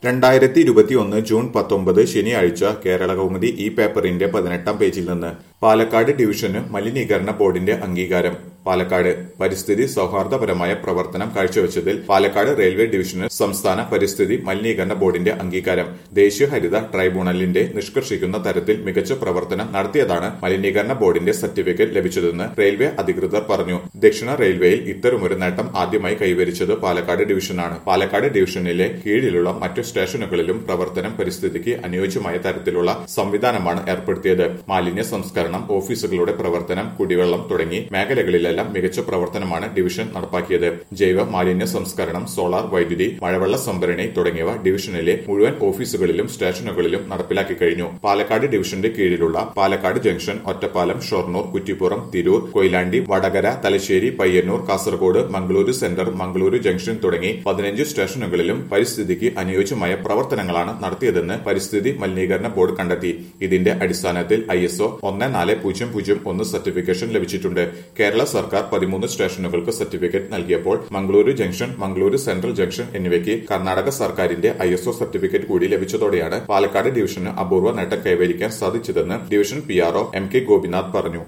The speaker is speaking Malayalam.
രണ്ടായിരത്തി ഇരുപത്തിയൊന്ന് ജൂൺ പത്തൊമ്പത് ശനിയാഴ്ച കേരള കൗമുദി ഈ പേപ്പറിന്റെ പതിനെട്ടാം പേജിൽ നിന്ന് പാലക്കാട് ഡിവിഷന് മലിനീകരണ ബോർഡിന്റെ അംഗീകാരം പാലക്കാട് പരിസ്ഥിതി സൗഹാർദ്ദപരമായ പ്രവർത്തനം കാഴ്ചവെച്ചതിൽ പാലക്കാട് റെയിൽവേ ഡിവിഷന് സംസ്ഥാന പരിസ്ഥിതി മലിനീകരണ ബോർഡിന്റെ അംഗീകാരം ദേശീയ ഹരിത ട്രൈബ്യൂണലിന്റെ നിഷ്കർഷിക്കുന്ന തരത്തിൽ മികച്ച പ്രവർത്തനം നടത്തിയതാണ് മലിനീകരണ ബോർഡിന്റെ സർട്ടിഫിക്കറ്റ് ലഭിച്ചതെന്ന് റെയിൽവേ അധികൃതർ പറഞ്ഞു ദക്ഷിണ റെയിൽവേയിൽ ഇത്തരമൊരു നേട്ടം ആദ്യമായി കൈവരിച്ചത് പാലക്കാട് ഡിവിഷനാണ് പാലക്കാട് ഡിവിഷനിലെ കീഴിലുള്ള മറ്റു സ്റ്റേഷനുകളിലും പ്രവർത്തനം പരിസ്ഥിതിക്ക് അനുയോജ്യമായ തരത്തിലുള്ള സംവിധാനമാണ് ഏർപ്പെടുത്തിയത് മാലിന്യ സംസ്കരണം ഓഫീസുകളുടെ പ്രവർത്തനം കുടിവെള്ളം തുടങ്ങി മേഖലകളിലെല്ലാം മികച്ച പ്രവർത്തനമാണ് ഡിവിഷൻ നടപ്പാക്കിയത് ജൈവ മാലിന്യ സംസ്കരണം സോളാർ വൈദ്യുതി മഴവെള്ള സംഭരണി തുടങ്ങിയവ ഡിവിഷനിലെ മുഴുവൻ ഓഫീസുകളിലും സ്റ്റേഷനുകളിലും നടപ്പിലാക്കി കഴിഞ്ഞു പാലക്കാട് ഡിവിഷന്റെ കീഴിലുള്ള Palakkad junction Ottapalam Shoranur Kuttippuram Tirur Koyilandy Vadakara Thalassery Payyanur Kasaragod Mangaluru centre Mangaluru junction തുടങ്ങി പതിനഞ്ച് സ്റ്റേഷനുകളിലും പരിസ്ഥിതിക്ക് അനുയോജ്യമായ പ്രവർത്തനങ്ങളാണ് നടത്തിയതെന്ന് പരിസ്ഥിതി മലിനീകരണ ബോർഡ് കണ്ടെത്തി ഇതിന്റെ അടിസ്ഥാനത്തിൽ ഐ എസ് ഒ ഒന്ന് നാല് പൂജ്യം പൂജ്യം ഒന്ന് സർട്ടിഫിക്കേഷൻ ലഭിച്ചിട്ടുണ്ട് കേരള സർക്കാർ പതിമൂന്ന് സ്റ്റേഷനുകൾക്ക് സർട്ടിഫിക്കറ്റ് നൽകിയപ്പോൾ Mangaluru junction Mangaluru central junction എന്നിവയ്ക്ക് കർണാടക സർക്കാരിന്റെ ഐ എസ് ഒ സർട്ടിഫിക്കറ്റ് കൂടി ലഭിച്ചതോടെയാണ് പാലക്കാട് ഡിവിഷന് അപൂർവ നേട്ടം കൈവരിക്കാൻ സാധിച്ചതെന്ന് division P R O M K Gopinath പറഞ്ഞു